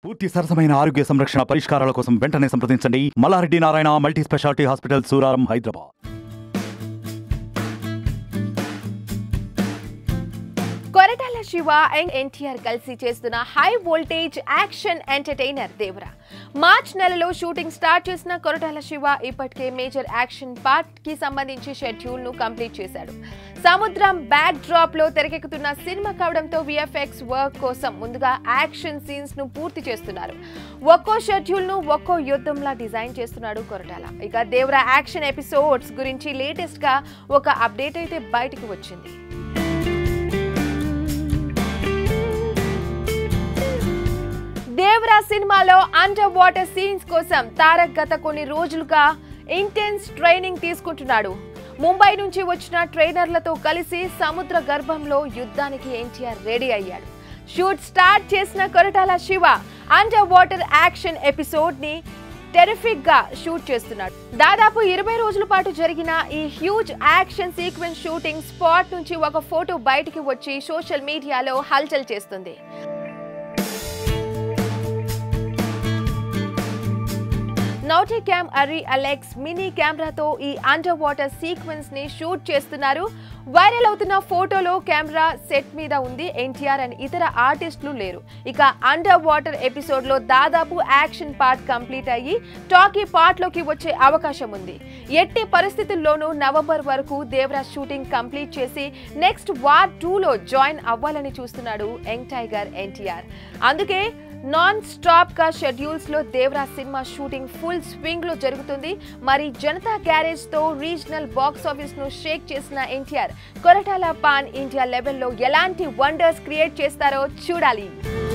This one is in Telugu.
పూర్తి సరసమైన ఆరోగ్య సంరక్షణ పరిష్కారాల కోసం వెంటనే సంప్రదించండి Malla Reddy Narayana multi speciality hospital Suraram Hyderabad Koratala Siva and NTR కలిసి చేస్తున్న high voltage action entertainer Devara March నెలలో షూటింగ్ స్టార్ట్ చేసిన కొరటాల శివ ఇప్పటికే మేజర్ యాక్షన్ పార్ట్ కి సంబంధించి షెడ్యూల్ ను కంప్లీట్ చేశాడు సముద్రం బ్యాక్ డ్రాప్ లో తెరకెక్కుతున్న సినిమా కావడంతో విఎఫ్ఎక్స్ వర్క్ కోసం ముందుగా యాక్షన్ సీన్స్ ను పూర్తి చేస్తున్నారు ఒక్కో షెడ్యూల్ ను ఒక్కో యుద్ధంలా డిజైన్ చేస్తున్నాడు కొరటాల ఇక దేవరా యాక్షన్ ఎపిసోడ్స్ గురించి లేటెస్ట్ గా ఒక అప్డేట్ అయితే బయటకు వచ్చింది దేవరా సినిమాలో అండర్ వాటర్ సీన్స్ కోసం తారక్ గత కొన్ని రోజులుగా ఇంటెన్స్ ట్రైనింగ్ తీసుకుంటున్నాడు ముంబై నుంచి వచ్చిన ట్రైనర్లతో కలిసి సముద్ర గర్భంలో యుద్ధానికి ఎన్టీఆర్ రెడీ అయ్యాడు షూట్ స్టార్ట్ చేసిన Koratala Siva under water action episode ని టెరిఫిక్ గా షూట్ చేస్తున్నాడు దాదాపు ఇరవై రోజుల పాటు జరిగిన ఈ huge action sequence shooting spot నుంచి ఒక ఫోటో బయటికి వచ్చి సోషల్ మీడియాలో హల్చల్ చేస్తుంది Nauticam ARRI Alexa mini కెమెరాతో ఈ అండర్ వాటర్ సీక్వెన్స్ ని షూట్ చేస్తున్నారు వైరల్ అవుతున్న ఫోటోలో కెమెరా సెట్ మీద ఉంది ఎన్టీఆర్ అండ్ ఇతర ఆర్టిస్టులు లేరు ఇక అండర్ వాటర్ ఎపిసోడ్ లో దాదాపు యాక్షన్ పార్ట్ కంప్లీట్ అయ్యి టాకీ పార్ట్ లోకి వచ్చే అవకాశం ఉంది ఎట్టి పరిస్థితుల్లోనూ నవంబర్ వరకు దేవరాజ్ షూటింగ్ కంప్లీట్ చేసి నెక్స్ట్ వార్ టూలో జాయిన్ అవ్వాలని చూస్తున్నాడు యంగ్ టైగర్ ఎన్టీఆర్ అందుకే నాన్ స్టాప్ గా షెడ్యూల్స్ లో దేవరాజ్ సినిమా షూటింగ్ ఫుల్ స్వింగ్ లో జరుగుతుంది మరి జనతా గ్యారేజ్ తో రీజనల్ బాక్స్ ఆఫీస్ ను షేక్ చేసిన ఎన్టీఆర్ కొరటాల పాన్ ఇండియా లెవెల్లో ఎలాంటి వండర్స్ క్రియేట్ చేస్తారో చూడాలి